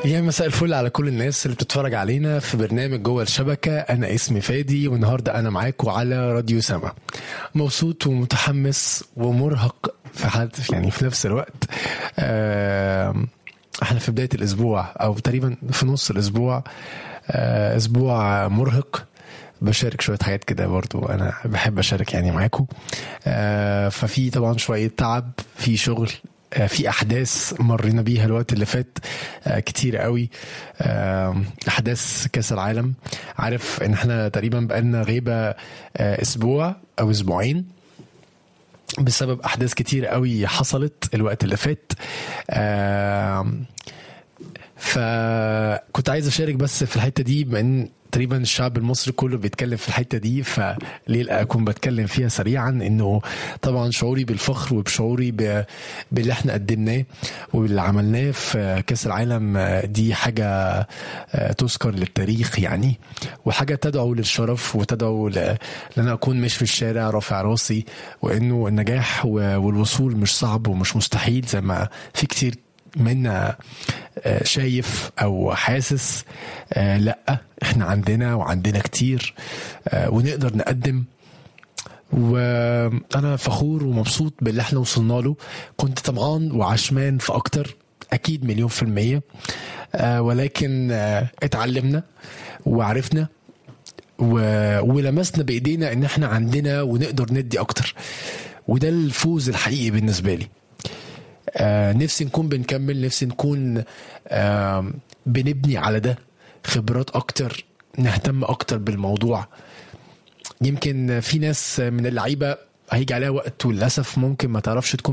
يا مساء الفل على كل الناس اللي بتتفرج علينا في برنامج جوه الشبكة أنا اسمي فادي والنهاردة أنا معاكم على راديو سما مبسوط ومتحمس ومرهق في حد يعني في نفس الوقت آه، احنا في بداية الأسبوع أو تقريبا في نص الأسبوع آه، أسبوع مرهق بشارك شوية حاجات كده برضو أنا بحب أشارك يعني معاكم آه، ففي طبعا شوية تعب في شغل آه، في احداث مرينا بيها الوقت اللي فات آه، كتير قوي آه، احداث كاس العالم عارف ان احنا تقريبا بقالنا غيبه آه، اسبوع او اسبوعين بسبب احداث كتير قوي حصلت الوقت اللي فات آم، فكنت عايز اشارك بس في الحته دي بما ان تقريبا الشعب المصري كله بيتكلم في الحته دي فليه لا اكون بتكلم فيها سريعا انه طبعا شعوري بالفخر وبشعوري ب- باللي احنا قدمناه واللي عملناه في كاس العالم آه، دي حاجه آه، تذكر للتاريخ يعني وحاجه تدعو للشرف وتدعو ل- لان انا اكون ماشي في الشارع رافع راسي وانه النجاح و- والوصول مش صعب ومش مستحيل زي ما في كتير منا آه، شايف او حاسس آه، لا احنا عندنا وعندنا كتير آه، ونقدر نقدم وانا فخور ومبسوط باللي احنا وصلنا له كنت طمعان وعشمان في اكتر اكيد مليون في المية آه، ولكن آه، اتعلمنا وعرفنا و- ولمسنا بايدينا ان احنا عندنا ونقدر ندي اكتر وده الفوز الحقيقي بالنسبه لي آه نفسي نكون بنكمل نفسي نكون آه بنبني على ده خبرات اكتر نهتم اكتر بالموضوع يمكن في ناس من اللعيبه هيجي عليها وقت وللاسف ممكن ما تعرفش تكون